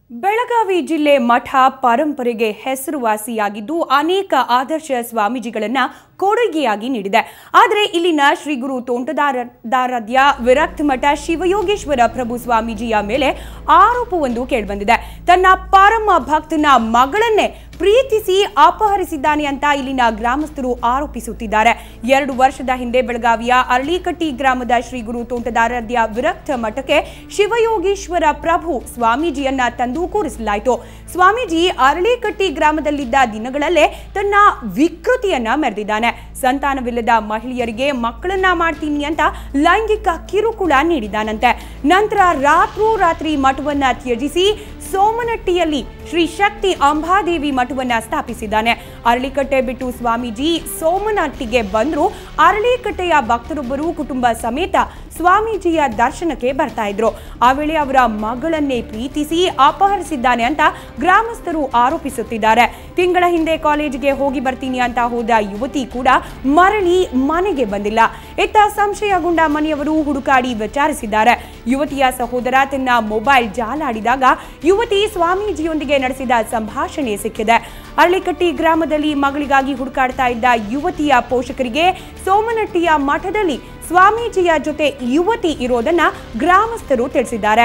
ಬೆಳಗಾವಿ ಜಿಲ್ಲೆ ಮಠ ಪರಂಪರೆಗೆ ಹೆಸರುವಾಸಿಯಾಗಿದ್ದು ಅನೇಕ ಆದರ್ಶ ಸ್ವಾಮೀಜಿಗಳನ್ನ ಕೊಡುಗೆಯಾಗಿ ನೀಡಿದೆ ಆದರೆ ಇಲ್ಲಿನ ಶ್ರೀ ಗುರು ತೋಂಟದಾರಾಧ್ಯ ವಿರಕ್ತ ಮಠ ಶಿವಯೋಗೇಶ್ವರ ಪ್ರಭು ಸ್ವಾಮೀಜಿಯ ಮೇಲೆ ಆರೋಪವೊಂದು ಕೇಳಿಬಂದಿದೆ ತನ್ನ ಪರಮ ಭಕ್ತನ ಮಗಳನ್ನೇ ಪ್ರೀತಿಸಿ ಅಪಹರಿಸಿದ್ದಾನೆ ಅಂತ ಇಲ್ಲಿನ ಗ್ರಾಮಸ್ಥರು ಆರೋಪಿಸುತ್ತಿದ್ದಾರೆ ಎರಡು ವರ್ಷದ ಹಿಂದೆ ಬೆಳಗಾವಿಯ ಅರಳಿಕಟ್ಟಿ ಗ್ರಾಮದ ಶ್ರೀ ಗುರು ತೋಂಟದಾರಾಧ್ಯ ವಿರಕ್ತ ಮಠಕ್ಕೆ ಶಿವಯೋಗೀಶ್ವರ ಪ್ರಭು ಸ್ವಾಮೀಜಿಯನ್ನ ತಂದು ಕೂರಿಸಲಾಯಿತು ಸ್ವಾಮೀಜಿ ಅರಳಿಕಟ್ಟಿ ಗ್ರಾಮದಲ್ಲಿದ್ದ ದಿನಗಳಲ್ಲೇ ತನ್ನ ವಿಕೃತಿಯನ್ನ ಮೆರೆದಿದ್ದಾನೆ ಸಂತಾನವಿಲ್ಲದ ಮಹಿಳೆಯರಿಗೆ ಮಕ್ಕಳನ್ನ ಮಾಡ್ತೀನಿ ಅಂತ ಲೈಂಗಿಕ ಕಿರುಕುಳ ನೀಡಿದ್ದಾನಂತೆ ನಂತರ ರಾತ್ರೋರಾತ್ರಿ ಮಠವನ್ನ ತ್ಯಜಿಸಿ ಸೋಮನಟ್ಟಿಯಲ್ಲಿ ಶ್ರೀ ಶಕ್ತಿ ಅಂಬಾದೇವಿ ಮಠವನ್ನ ಸ್ಥಾಪಿಸಿದ್ದಾನೆ ಅರಳಿಕಟ್ಟೆ ಬಿಟ್ಟು ಸ್ವಾಮೀಜಿ ಸೋಮನಟ್ಟಿಗೆ ಬಂದ್ರು ಅರಳಿಕಟ್ಟೆಯ ಭಕ್ತರೊಬ್ಬರು ಕುಟುಂಬ ಸಮೇತ ಸ್ವಾಮೀಜಿಯ ದರ್ಶನಕ್ಕೆ ಬರ್ತಾ ಇದ್ರು ಆ ವೇಳೆ ಅವರ ಮಗಳನ್ನೇ ಪ್ರೀತಿಸಿ ಅಪಹರಿಸಿದ್ದಾನೆ ಅಂತ ಗ್ರಾಮಸ್ಥರು ಆರೋಪಿಸುತ್ತಿದ್ದಾರೆ ತಿಂಗಳ ಹಿಂದೆ ಕಾಲೇಜಿಗೆ ಹೋಗಿ ಬರ್ತೀನಿ ಅಂತ ಹೋದ ಯುವತಿ ಕೂಡ ಮರಳಿ ಮನೆಗೆ ಬಂದಿಲ್ಲ ಇತ್ತ ಸಂಶಯಗೊಂಡ ಮನೆಯವರು ಹುಡುಕಾಡಿ ವಿಚಾರಿಸಿದ್ದಾರೆ ಯುವತಿಯ ಸಹೋದರ ತನ್ನ ಮೊಬೈಲ್ ಜಾಲಾಡಿದಾಗ ಯುವತಿ ಸ್ವಾಮೀಜಿಯೊಂದಿಗೆ ನಡೆಸಿದ ಸಂಭಾಷಣೆ ಸಿಕ್ಕಿದೆ ಅರಳಿಕಟ್ಟಿ ಗ್ರಾಮದಲ್ಲಿ ಮಗಳಿಗಾಗಿ ಹುಡುಕಾಡ್ತಾ ಇದ್ದ ಯುವತಿಯ ಪೋಷಕರಿಗೆ ಸೋಮನಟ್ಟಿಯ ಮಠದಲ್ಲಿ ಸ್ವಾಮೀಜಿಯ ಜೊತೆ ಯುವತಿ ಇರೋದನ್ನ ಗ್ರಾಮಸ್ಥರು ತಿಳಿಸಿದ್ದಾರೆ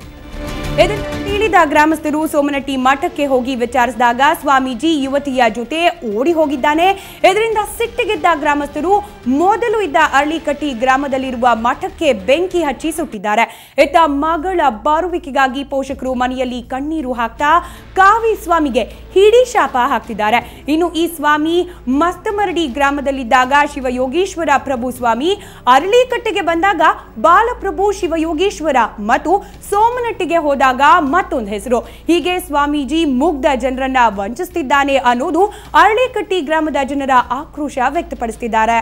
ಇದನ್ನು ತಿಳಿದ ಗ್ರಾಮಸ್ಥರು ಸೋಮನಟ್ಟಿ ಮಠಕ್ಕೆ ಹೋಗಿ ವಿಚಾರಿಸಿದಾಗ ಸ್ವಾಮೀಜಿ ಯುವತಿಯ ಜೊತೆ ಓಡಿ ಹೋಗಿದ್ದಾನೆ ಇದರಿಂದ ಸಿಟ್ಟಿಗೆದ್ದ ಗ್ರಾಮಸ್ಥರು ಮೊದಲು ಇದ್ದ ಅರಳಿಕಟ್ಟಿ ಗ್ರಾಮದಲ್ಲಿರುವ ಮಠಕ್ಕೆ ಬೆಂಕಿ ಹಚ್ಚಿ ಸುಟ್ಟಿದ್ದಾರೆ ಇತ್ತ ಮಗಳ ಬರುವಿಕೆಗಾಗಿ ಪೋಷಕರು ಮನೆಯಲ್ಲಿ ಕಣ್ಣೀರು ಹಾಕ್ತಾ ಕಾವಿ ಸ್ವಾಮಿಗೆ ಹಿಡಿ ಶಾಪ ಹಾಕ್ತಿದ್ದಾರೆ ಇನ್ನು ಈ ಸ್ವಾಮಿ ಮಸ್ತಮರಡಿ ಗ್ರಾಮದಲ್ಲಿದ್ದಾಗ ಶಿವಯೋಗೀಶ್ವರ ಪ್ರಭು ಸ್ವಾಮಿ ಅರಳಿಕಟ್ಟೆಗೆ ಬಂದಾಗ ಬಾಲಪ್ರಭು ಶಿವಯೋಗೀಶ್ವರ ಮತ್ತು ಸೋಮನಟ್ಟಿಗೆ ಹೋದಾಗ ಮತ್ತೊಂದು ಹೆಸರು ಹೀಗೆ ಸ್ವಾಮೀಜಿ ಮುಗ್ಧ ಜನರನ್ನ ವಂಚಿಸ್ತಿದ್ದಾನೆ ಅನ್ನೋದು ಅರಳಿಕಟ್ಟಿ ಗ್ರಾಮದ ಜನರ ಆಕ್ರೋಶ ವ್ಯಕ್ತಪಡಿಸುತ್ತಿದ್ದಾರೆ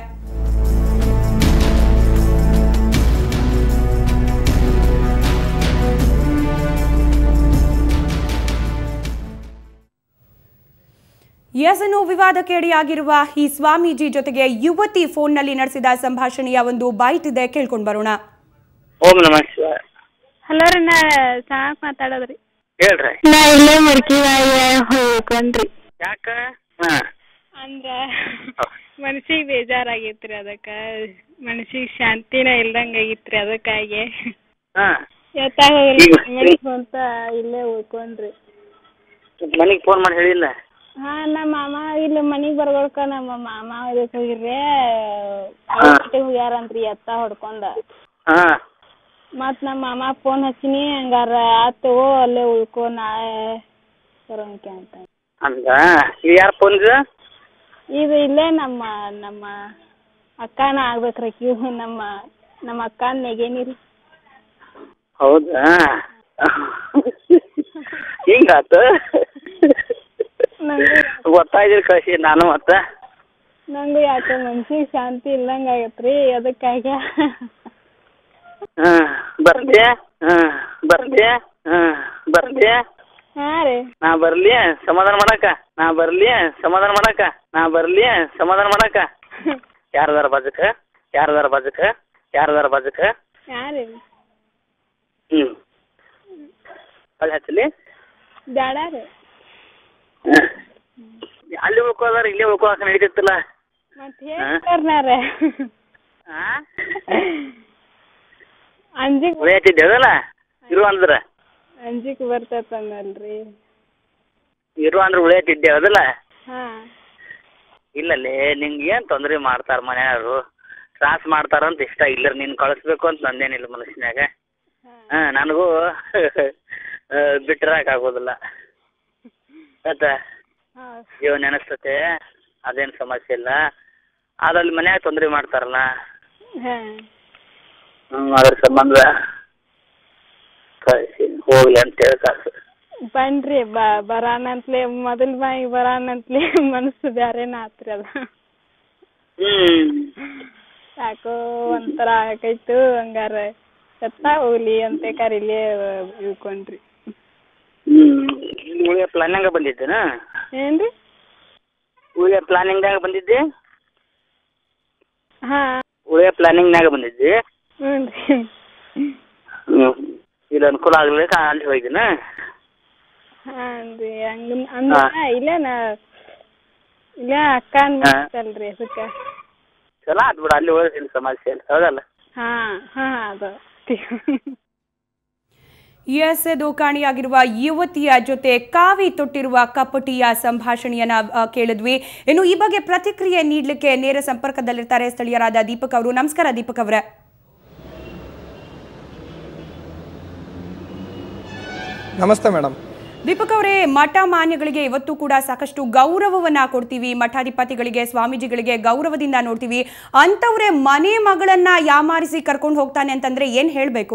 ಎಸನು ವಿವಾದಕ್ಕೆ ಎಡೆಯಾಗಿರುವ ಈ ಸ್ವಾಮೀಜಿ ಜೊತೆಗೆ ಯುವತಿ ಫೋನ್ನಲ್ಲಿ ನಡೆಸಿದ ಸಂಭಾಷಣೆಯ ಒಂದು ಬೈಟ್ ಇದೆ ಕೇಳ್ಕೊಂಡು ಬರೋಣ ಓಂ ನಮಃ ಶಿವಾಯ ಹಲೋ ರೀ ನಾ ಚೆನ್ನಾಗಿ ಮಾತಾಡೋದ್ರಿ ಹೇಳ್ರಿ ನಾ ಇಲ್ಲೇ ಮಡ್ಕಿವಾಯ ಹೋಗ್ಕೊಂಡ್ರಿ ಯಾಕ ಹಾ ಅಂದ್ರ ಮನ್ಸಿಗೆ ಬೇಜಾರಾಗೈತ್ರಿ ಅದಕ್ಕ ಮನ್ಸಿಗೆ ಶಾಂತಿನ ಇಲ್ದಂಗ ಆಗಿತ್ರಿ ಅದಕ್ಕಾಗಿ ಹಾ ಎತ್ತಾಗ ಮನಿಗ್ ಅಂತ ಇಲ್ಲೇ ಉಳ್ಕೊಂಡ್ರಿ ಮನಿಗ್ ಫೋನ್ ಮಾಡಿ ಹೇಳಿಲ್ಲ ಹಾ ನಮ್ಮ ಮಾಮ ಇಲ್ಲಿ ಮನಿಗ್ ಬರ್ಬೇಕ ನಮ್ಮ ಮಾಮ ಇದಕ್ ಹೋಗಿರ್ರಿ ಹೋಗ್ಯಾರಂತ್ರಿ ಎತ್ತ ಹೊಡ್ಕೊಂಡ ಹಾ ಮತ್ ನಮ್ಮ ಮಾಮ ಫೋನ್ ಹಚ್ಚಿನಿ ಹಂಗಾರ ಆತ್ ತಗೋ ಅಲ್ಲೇ ಉಳ್ಕೊ ನಾಳೆ ಬರೋಂಕೆ ಅಂತ ಅಂದ ಇದು ಯಾರ ಫೋನ್ ಇದು ಇದು ಇಲ್ಲೇ ನಮ್ಮ ನಮ್ಮ ಅಕ್ಕನ ಆಗ್ಬೇಕ್ರಿ ಕ್ಯೂ ನಮ್ಮ ನಮ್ಮ ಅಕ್ಕನ ನೆಗೇನಿ ರೀ ಹೌದಾ ಹಿಂಗಾತ ನಂಗೂ ಗೊತ್ತಾಯ್ದಿರಿ ಕಳ್ಸಿ ನಾನು ಮತ್ತ ನಂಗೂ ಯಾಕೋ ಮನ್ಸಿಗೆ ಶಾಂತಿ ಇಲ್ಲಂಗ ಆಗತ್ರಿ ಅದಕ್ಕಾಗಿ ಹಾ ಬರ್ಲಿ ಹಾ ಬರ್ಲಿ ಹಾ ಬರ್ಲಿ ಹಾ ರೀ ನಾ ಬರ್ಲಿ ಸಮಾಧಾನ ಮಾಡಕ ನಾ ಬರ್ಲಿ ಸಮಾಧಾನ ಮಾಡಕ ನಾ ಬರ್ಲಿ ಸಮಾಧಾನ ಮಾಡಕ ಯಾರದಾರ ಬಾಜಕ ಯಾರದಾರ ಬಾಜಕ ಯಾರದಾರ ಬಾಜಕ ಹಾ ರೀ ಹ್ಞೂ ಅಲ್ಲಿ ಹಚ್ಚಲಿ ಬ್ಯಾಡ ರೀ ಅಲ್ಲಿ ಉಳ್ಕೋದಾರ ಇಲ್ಲಿ ಉಳ್ಕೊಳಕ ನಡೀತಿತ್ತಲ್ಲ ಮತ್ ಹೇಳ್ತಾರ ಹಾಂ ಅಂಜಿಕ್ ಉಳಿಯತ್ತಿದ್ದೇವಲ್ಲ ಇರು ಅಂದ್ರ ಅಂಜಿಕ್ ಬರ್ತೈತಂದಲ್ರಿ ಇರು ಅಂದ್ರೆ ಉಳಿಯತ್ತಿದ್ದೇವೆ ಅದಲ್ಲ ಹಾ ಇಲ್ಲಲ್ಲೇ ನಿಂಗೆ ಏನು ತೊಂದರೆ ಮಾಡ್ತಾರ ಮನೆಯವರು ತ್ರಾಸ ಮಾಡ್ತಾರಂತ ಇಷ್ಟ ಇಲ್ಲ ನೀನು ಕಳಿಸ್ಬೇಕು ಅಂತ ನಂದೇನಿಲ್ಲ ಮನಸ್ಸಿನಾಗ ಹಾಂ ನನಗೂ ಬಿಟ್ಟಿರಾಕ ಆಗೋದಿಲ್ಲ ಆಯ್ತಾ ಹಾ ಜೀವ ನೆನೆಸ್ತತೆ ಅದೇನು ಸಮಸ್ಯೆ ಇಲ್ಲ ಅದ್ರಲ್ಲಿ ಮನ್ಯಾಗ ತೊಂದರೆ ಮಾಡ್ತಾರಲ್ಲ ಹಾ ಹ್ಞೂ ಅದ್ರ ಸಂಬಂಧ ಕಳಿಸಿ ಹೋಗ್ಲಿ ಅಂತೇಳಿ ಕಳ್ಸು ಬನ್ರಿ ಬ ಬರಾನಂತ್ಲೆ ಮೊದಲ್ ಬಾಯಿಗೆ ಬರಾನಂತ್ಲೆ ಮನಸ್ಸು ಬ್ಯಾರೇನ ಆತ್ರಿ ಅದ ಹ್ಞೂ ಯಾಕೋ ಒಂಥರ ಆಕೈತು ಹಂಗಾರ ಎತ್ತ ಹೋಗ್ಲಿ ಅಂತ ಕರಿಲಿ ಇಳ್ಕೊಂಡ್ರಿ ಹ್ಞೂ ಉಳಿಯೋ ಪ್ಲಾನಿಂಗ ಬಂದಿದ್ದೇನಾ ಏನ್ರಿ ಉಳಿಯೋ ಪ್ಲಾನಿಂಗ್ನಾಗ ಬಂದಿದ್ದೆ ಹಾ ಉಳಿಯೋ ಪ್ಲಾನಿಂಗ್ನಾಗ ಬಂದಿದ್ದೆ ಹ್ಞೂ ರೀ ಹ್ಞೂ ಇಲ್ಲಿ ಅನುಕೂಲ ಆಗ್ಲಿಕ್ಕೆ ಅಲ್ಲಿ ಹೋಗಿದ್ದೇನೆ ಹಾನ್ರಿ ಹಂಗ ಅಂದ್ರ ಇಲ್ಲೇ ನಾ ಇಲ್ಲೇ ಅಕ್ಕನ್ ಮಾಡ್ತಲ್ರಿ ಅದಕ್ಕ ಚಲೋ ಆತ್ ಬಿಡು ಅಲ್ಲಿ ಹೋದ್ರೆ ಇಲ್ಲಿ ಸಮಾಜ ಸೇರಿ ಹೌದಲ್ಲ ಹಾ ಹಾ ಅದು ಎಸ್ ದೋಕಾಣಿಯಾಗಿರುವ ಯುವತಿಯ ಜೊತೆ ಕಾವಿ ತೊಟ್ಟಿರುವ ಕಪಟಿಯ ಸಂಭಾಷಣೆಯನ್ನ ಆ, ಕೇಳಿದ್ವಿ ಇನ್ನು ಈ ಬಗ್ಗೆ ಪ್ರತಿಕ್ರಿಯೆ ನೀಡಲಿಕ್ಕೆ ನೇರ ಸಂಪರ್ಕದಲ್ಲಿರ್ತಾರೆ ಸ್ಥಳೀಯರಾದ ದೀಪಕ್ ಅವರು ನಮಸ್ಕಾರ ದೀಪಕ್ ಅವರೇ ನಮಸ್ತೆ ಮೇಡಮ್ ದೀಪಕ್ ಅವರೇ ಮಠ ಮಾನ್ಯಗಳಿಗೆ ಇವತ್ತು ಕೂಡ ಸಾಕಷ್ಟು ಗೌರವವನ್ನ ಕೊಡ್ತೀವಿ ಮಠಾಧಿಪತಿಗಳಿಗೆ ಸ್ವಾಮೀಜಿಗಳಿಗೆ ಗೌರವದಿಂದ ನೋಡ್ತೀವಿ ಅಂತವ್ರೆ ಮನೆ ಮಗಳನ್ನ ಯಾಮಾರಿಸಿ ಕರ್ಕೊಂಡು ಹೋಗ್ತಾನೆ ಅಂತಂದ್ರೆ ಏನ್ ಹೇಳ್ಬೇಕು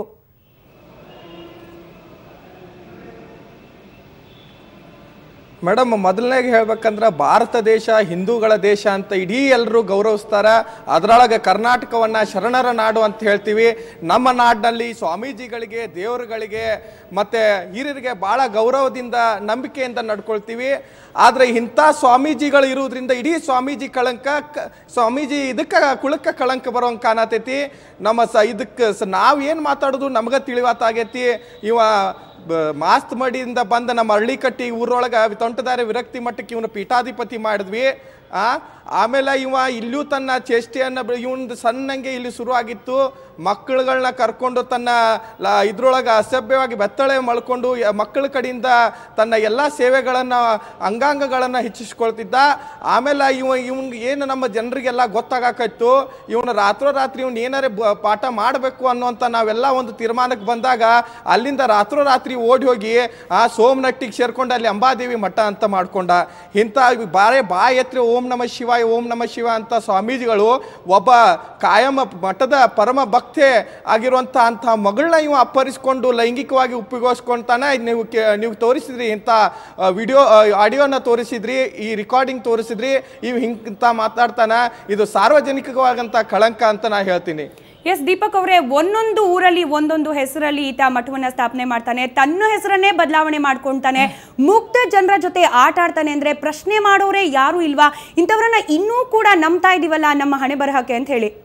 ಮೇಡಮ್ ಮೊದಲನೇಗೆ ಹೇಳ್ಬೇಕಂದ್ರೆ ಭಾರತ ದೇಶ ಹಿಂದೂಗಳ ದೇಶ ಅಂತ ಇಡೀ ಎಲ್ಲರೂ ಗೌರವಿಸ್ತಾರ ಅದರೊಳಗೆ ಕರ್ನಾಟಕವನ್ನ ಶರಣರ ನಾಡು ಅಂತ ಹೇಳ್ತೀವಿ ನಮ್ಮ ನಾಡಿನಲ್ಲಿ ಸ್ವಾಮೀಜಿಗಳಿಗೆ ದೇವರುಗಳಿಗೆ ಮತ್ತೆ ಹಿರಿಯರಿಗೆ ಬಹಳ ಗೌರವದಿಂದ ನಂಬಿಕೆಯಿಂದ ನಡ್ಕೊಳ್ತೀವಿ ಆದ್ರೆ ಇಂಥ ಸ್ವಾಮೀಜಿಗಳು ಇರುವುದರಿಂದ ಇಡೀ ಸ್ವಾಮೀಜಿ ಕಳಂಕ ಕ- ಸ್ವಾಮೀಜಿ ಇದಕ್ಕೆ ಕುಳಕ್ಕ ಕಳಂಕ ಬರೋಂಗ್ ಕಾಣತೈತಿ ನಮ್ಮ ಸ ಇದಕ್ಕೆ ಸ ನಾವು ಏನು ಮಾತಾಡೋದು ನಮ್ಗೆ ತಿಳಿವಾತಾಗೈತಿ ಇವ ಬ- ಮಾಸ್ತ್ ಮಡಿಯಿಂದ ಬಂದ ನಮ್ಮ ಹಳ್ಳಿಕಟ್ಟಿ ಊರೊಳಗ ತೊಂಟದಾರೆ ವಿರಕ್ತಿ ಮಟ್ಟಕ್ಕೆ ಇವನು ಪೀಠಾಧಿಪತಿ ಮಾಡಿದ್ವಿ ಆ ಆಮೇಲೆ ಇವ ಇಲ್ಲೂ ತನ್ನ ಚೇಷ್ಟೆಯನ್ನ ಇವನ್ ಸಣ್ಣಂಗೆ ಇಲ್ಲಿ ಶುರು ಆಗಿತ್ತು ಮಕ್ಕಳುಗಳನ್ನ ಕರ್ಕೊಂಡು ತನ್ನ ಲ ಇದ್ರೊಳಗೆ ಅಸಭ್ಯವಾಗಿ ಬೆತ್ತಳೆ ಮಳ್ಕೊಂಡು ಯ- ಮಕ್ಕಳ ಕಡೆಯಿಂದ ತನ್ನ ಎಲ್ಲ ಸೇವೆಗಳನ್ನು ಅಂಗಾಂಗಗಳನ್ನು ಹೆಚ್ಚಿಸ್ಕೊಳ್ತಿದ್ದ ಆಮೇಲೆ ಇವ ಇವ್ನಿಗೆ ಏನು ನಮ್ಮ ಜನರಿಗೆಲ್ಲ ಗೊತ್ತಾಗಕತ್ತು ಇವನು ರಾತ್ರೋರಾತ್ರಿ ಇವ್ನು ಏನಾರೇ ಬ- ಪಾಠ ಮಾಡಬೇಕು ಅನ್ನುವಂಥ ನಾವೆಲ್ಲ ಒಂದು ತೀರ್ಮಾನಕ್ಕೆ ಬಂದಾಗ ಅಲ್ಲಿಂದ ರಾತ್ರೋರಾತ್ರಿ ಓಡಿ ಹೋಗಿ ಆ ಸೋಮನಟ್ಟಿಗೆ ಸೇರ್ಕೊಂಡು ಅಲ್ಲಿ ಅಂಬಾದೇವಿ ಮಠ ಅಂತ ಮಾಡ್ಕೊಂಡ ಇಂಥ ಬಾರೆ ಬಾ ಎತ್ರಿ ಓಂ ನಮ ಶಿವಾಯ ಓಂ ನಮ ಶಿವ ಅಂತ ಸ್ವಾಮೀಜಿಗಳು ಒಬ್ಬ ಕಾಯಮ ಮಠದ ಪರಮ ಭಕ್ತೆ ಆಗಿರುವಂಥ ಅಂಥ ಮಗಳನ್ನ ಇವ ಅಪ್ಪರಿಸ್ಕೊಂಡು ಲೈಂಗಿಕವಾಗಿ ಉಪಯೋಗಿಸ್ಕೊಂತಾನೆ ಇದ್ ನೀವು ಕೇ- ನೀವು ತೋರಿಸಿದ್ರಿ ಇಂಥ ವಿಡಿಯೋ ಆಡಿಯೋನ ತೋರಿಸಿದ್ರಿ ಈ ರೆಕಾರ್ಡಿಂಗ್ ತೋರಿಸಿದ್ರಿ ಇವ್ ಹಿಂಗಿಂತ ಮಾತಾಡ್ತಾನ ಇದು ಸಾರ್ವಜನಿಕವಾದಂಥ ಕಳಂಕ ಅಂತ ನಾ ಹೇಳ್ತೀನಿ ಎಸ್ ದೀಪಕ್ ಅವರೇ ಒಂದೊಂದು ಊರಲ್ಲಿ ಒಂದೊಂದು ಹೆಸರಲ್ಲಿ ಈತ ಮಠವನ್ನ ಸ್ಥಾಪನೆ ಮಾಡ್ತಾನೆ ತನ್ನ ಹೆಸರನ್ನೇ ಬದಲಾವಣೆ ಮಾಡ್ಕೊಂತಾನೆ ಮುಕ್ತ ಜನರ ಜೊತೆ ಆಟ ಆಡ್ತಾನೆ ಅಂದ್ರೆ ಪ್ರಶ್ನೆ ಮಾಡೋರೇ ಯಾರು ಇಲ್ವಾ ಇಂಥವ್ರನ್ನ ಇನ್ನೂ ಕೂಡ ನಂಬ್ತಾ ಇದೀವಲ್ಲ ನಮ್ಮ ಹಣೆ ಬರಹಕ್ಕೆ ಅಂತ ಹೇಳಿ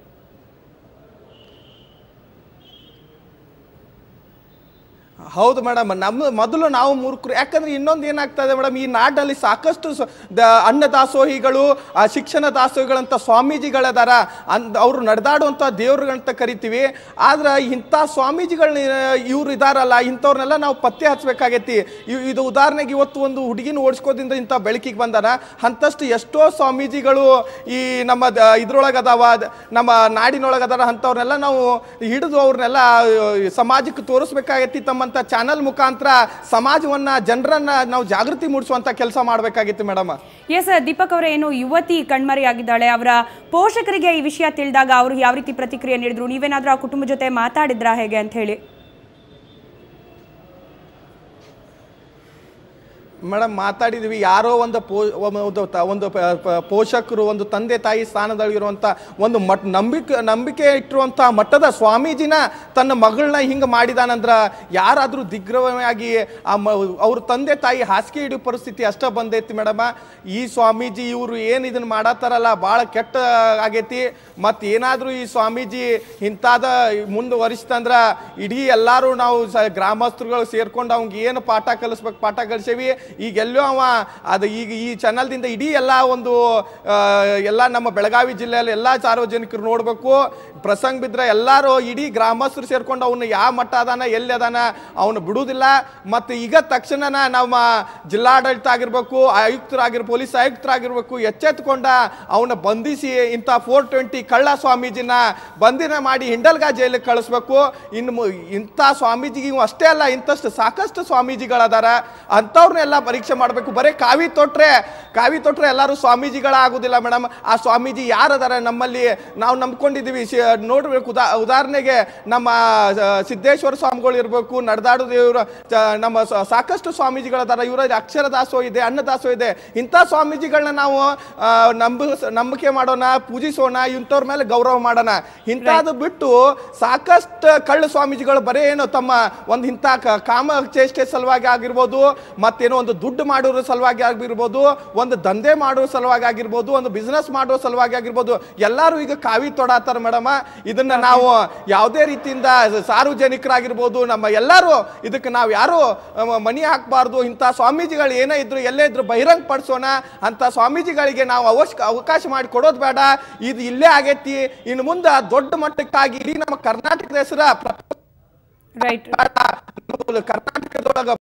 ಹೌದು ಮೇಡಮ್ ನಮ್ಮ ಮೊದಲು ನಾವು ಮೂರ್ಖರು ಯಾಕಂದ್ರೆ ಇನ್ನೊಂದು ಏನಾಗ್ತದೆ ಮೇಡಮ್ ಈ ನಾಡಲ್ಲಿ ಸಾಕಷ್ಟು ಸ- ದ- ಅನ್ನ ದಾಸೋಹಿಗಳು ಆ ಶಿಕ್ಷಣ ದಾಸೋಹಿಗಳಂತ ಸ್ವಾಮೀಜಿಗಳದಾರ ಅಂದ್ ಅವರು ನಡೆದಾಡುವಂಥ ದೇವ್ರುಗಳಂತ ಕರಿತೀವಿ ಆದ್ರೆ ಇಂಥ ಸ್ವಾಮೀಜಿಗಳನ್ನ ಇವ್ರು ಇದಾರಲ್ಲ ಇಂಥವ್ರನ್ನೆಲ್ಲ ನಾವು ಪತ್ತೆ ಹಚ್ಚಬೇಕಾಗೈತಿ ಇವ್- ಇದು ಉದಾಹರಣೆಗೆ ಇವತ್ತು ಒಂದು ಹುಡುಗಿನ ಓಡಿಸ್ಕೋದಿಂದ ಇಂಥ ಬೆಳಕಿಗೆ ಬಂದಾನ ಅಂಥಷ್ಟು ಎಷ್ಟೋ ಸ್ವಾಮೀಜಿಗಳು ಈ ನಮ್ಮ ದ- ಇದ್ರೊಳಗೆ ಅದಾವ ದ- ನಮ್ಮ ನಾಡಿನೊಳಗೆ ಅದಾರ ಅಂಥವ್ರನ್ನೆಲ್ಲ ನಾವು ಹಿಡಿದು ಅವ್ರನ್ನೆಲ್ಲ ಸಮಾಜಕ್ಕೆ ತೋರಿಸ್ಬೇಕಾಗೈತಿ ತಮ್ಮಂಥ ಚಾನಲ್ ಮುಖಾಂತರ ಸಮಾಜವನ್ನ ಜನರನ್ನ ನಾವು ಜಾಗೃತಿ ಮೂಡಿಸುವಂತ ಕೆಲಸ ಮಾಡಬೇಕಾಗಿತ್ತು ಮೇಡಮ್ ಎಸ್ ದೀಪಕ್ ಅವರೇ ಏನು ಯುವತಿ ಕಣ್ಮರೆಯಾಗಿದ್ದಾಳೆ ಅವರ ಪೋಷಕರಿಗೆ ಈ ವಿಷಯ ತಿಳಿದಾಗ ಅವರು ಯಾವ ರೀತಿ ಪ್ರತಿಕ್ರಿಯೆ ನೀಡಿದ್ರು ನೀವೇನಾದ್ರೂ ಆ ಕುಟುಂಬ ಜೊತೆ ಮಾತಾಡಿದ್ರಾ ಹೇಗೆ ಅಂತ ಹೇಳಿ ಮೇಡಮ್ ಮಾತಾಡಿದ್ವಿ ಯಾರೋ ಒಂದು ಪೋ ಒಂದು ತ- ಒಂದು ಪ- ಪ- ಪೋಷಕರು ಒಂದು ತಂದೆ ತಾಯಿ ಸ್ಥಾನದಲ್ಲಿರುವಂಥ ಒಂದು ಮಟ್ ನಂಬಿಕೆ ನಂಬಿಕೆ ಇಟ್ಟಿರುವಂಥ ಮಠದ ಸ್ವಾಮೀಜಿನ ತನ್ನ ಮಗಳನ್ನ ಹಿಂಗೆ ಮಾಡಿದಾನಂದ್ರ ಯಾರಾದರೂ ದಿಗ್ಭ್ರಮೆಯಾಗಿ ಆ ಮ ಅವ್ರ ತಂದೆ ತಾಯಿ ಹಾಸಿಗೆ ಹಿಡಿಯೋ ಪರಿಸ್ಥಿತಿ ಅಷ್ಟ ಬಂದೈತಿ ಮೇಡಮ ಈ ಸ್ವಾಮೀಜಿ ಇವರು ಏನು ಇದನ್ನ ಮಾಡತ್ತಾರಲ್ಲ ಭಾಳ ಕೆಟ್ಟ ಆಗೈತಿ ಮತ್ತು ಏನಾದರೂ ಈ ಸ್ವಾಮೀಜಿ ಇಂಥದ ಮುಂದುವರಿಸ್ತಂದ್ರ ಇಡೀ ಎಲ್ಲರೂ ನಾವು ಸ ಗ್ರಾಮಸ್ಥರುಗಳು ಸೇರ್ಕೊಂಡು ಅವ್ನಿಗೆ ಏನು ಪಾಠ ಕಲಿಸ್ಬೇಕು ಪಾಠ ಕಲಿಸೇವಿ ಈಗ ಎಲ್ಲೋ ಅವ ಅದು ಈಗ ಈ ಚಾನಲ್ದಿಂದ ಇಡೀ ಎಲ್ಲ ಒಂದು ಆ, ಎಲ್ಲ ನಮ್ಮ ಬೆಳಗಾವಿ ಜಿಲ್ಲೆಯಲ್ಲಿ ಎಲ್ಲ ಸಾರ್ವಜನಿಕರು ನೋಡಬೇಕು ಪ್ರಸಂಗ ಬಿದ್ದರೆ ಎಲ್ಲರೂ ಇಡೀ ಗ್ರಾಮಸ್ಥರು ಸೇರ್ಕೊಂಡು ಅವನು ಯಾವ ಮಟ್ಟ ಅದಾನ ಎಲ್ಲಿ ಅದಾನ ಅವನು ಬಿಡುವುದಿಲ್ಲ ಮತ್ತು ಈಗ ತಕ್ಷಣನ ನಮ್ಮ ಜಿಲ್ಲಾಡಳಿತ ಆಗಿರ್ಬೇಕು ಆಯುಕ್ತರಾಗಿರ್ ಪೊಲೀಸ್ ಆಯುಕ್ತರಾಗಿರ್ಬೇಕು ಎಚ್ಚೆತ್ತುಕೊಂಡ ಅವನ ಬಂಧಿಸಿ ಇಂಥ ಫೋರ್ ಟ್ವೆಂಟಿ ಕಳ್ಳ ಸ್ವಾಮೀಜಿನ ಬಂಧನ ಮಾಡಿ ಹಿಂಡಲ್ಗಾ ಜೈಲಿಗೆ ಕಳಿಸ್ಬೇಕು ಇನ್ನು ಮು- ಇಂಥ ಸ್ವಾಮೀಜಿಗೆ ಇವು ಅಷ್ಟೇ ಅಲ್ಲ ಇಂಥಷ್ಟು ಸಾಕಷ್ಟು ಸ್ವಾಮೀಜಿಗಳದಾರ ಅಂಥವ್ರನ್ನೆಲ್ಲ ಪರೀಕ್ಷೆ ಮಾಡಬೇಕು ಬರೀ ಕಾವಿ ತೊಟ್ರೆ ಕಾವಿ ತೊಟ್ರೆ ಎಲ್ಲರೂ ಸ್ವಾಮೀಜಿಗಳಾಗೋದಿಲ್ಲ ಮೇಡಮ್ ಆ ಸ್ವಾಮೀಜಿ ಯಾರದಾರ ನಮ್ಮಲ್ಲಿ ನಾವು ನಂಬ್ಕೊಂಡಿದ್ದೀವಿ ಸಿ- ನೋಡ್ಬೇಕು ಉದಾ ಉದಾಹರಣೆಗೆ ನಮ್ಮ ಆ, ಸಿದ್ದೇಶ್ವರ ಸ್ವಾಮಿಗಳು ಇರಬೇಕು ನಡೆದಾಡು ದೇವರು ನಮ್ಮ ಸ- ಸಾಕಷ್ಟು ಸ್ವಾಮೀಜಿಗಳದಾರ ಇವರ ಅಕ್ಷರ ದಾಸೋ ಇದೆ ಅನ್ನ ದಾಸೋ ಇದೆ ಇಂಥ ಸ್ವಾಮೀಜಿಗಳನ್ನ ನಾವು ಆ, ನಂಬ ನಂಬಿಕೆ ಮಾಡೋಣ ಪೂಜಿಸೋಣ ಇಂಥವ್ರ ಮೇಲೆ ಗೌರವ ಮಾಡೋಣ ಇಂಥದ್ದು ಬಿಟ್ಟು ಸಾಕಷ್ಟು ಕಳ್ಳ ಸ್ವಾಮೀಜಿಗಳು ಬರೇ ಏನು ತಮ್ಮ ಒಂದು ಇಂಥ ಕ- ಕಾಮ ಚೇಷ್ಟೆ ಸಲುವಾಗಿ ಆಗಿರ್ಬೋದು ಮತ್ತೇನೋ ಒಂದು ದುಡ್ಡು ಮಾಡೋದ್ರ ಸಲುವಾಗಿ ಆಗಿರ್ಬೋದು ಒಂದು ದಂಧೆ ಮಾಡೋ ಸಲುವಾಗಿ ಆಗಿರ್ಬೋದು ಒಂದು ಬಿಸ್ನೆಸ್ ಮಾಡೋ ಸಲುವಾಗಿ ಆಗಿರ್ಬೋದು ಎಲ್ಲರೂ ಈಗ ಕಾವಿ ತೊಡಾತಾರ ಮೇಡಮ ಇದನ್ನ ನಾವು ಯಾವುದೇ ರೀತಿಯಿಂದ ಸಾರ್ವಜನಿಕರಾಗಿರ್ಬೋದು ನಮ್ಮ ಎಲ್ಲರೂ ಇದಕ್ಕೆ ನಾವು ಯಾರು ಅಹ್, ಮನಿ ಹಾಕಬಾರ್ದು ಇಂಥ ಸ್ವಾಮೀಜಿಗಳು ಏನೇ ಇದ್ರು ಎಲ್ಲೇ ಇದ್ರು ಬಹಿರಂಗ ಪಡಿಸೋಣ ಅಂತ ಸ್ವಾಮೀಜಿಗಳಿಗೆ ನಾವು ಅವಶ್ಯ ಅವಕಾಶ ಮಾಡಿ ಕೊಡೋದು ಬೇಡ ಇದು ಇಲ್ಲೇ ಆಗೈತಿ ಇನ್ನು ಮುಂದೆ ದೊಡ್ಡ ಮಟ್ಟಕ್ಕಾಗಿ ಇಡೀ ನಮ್ಮ ಕರ್ನಾಟಕದ ಹೆಸರ ರೈಟ್ ಕರ್ನಾಟಕದೊಳಗ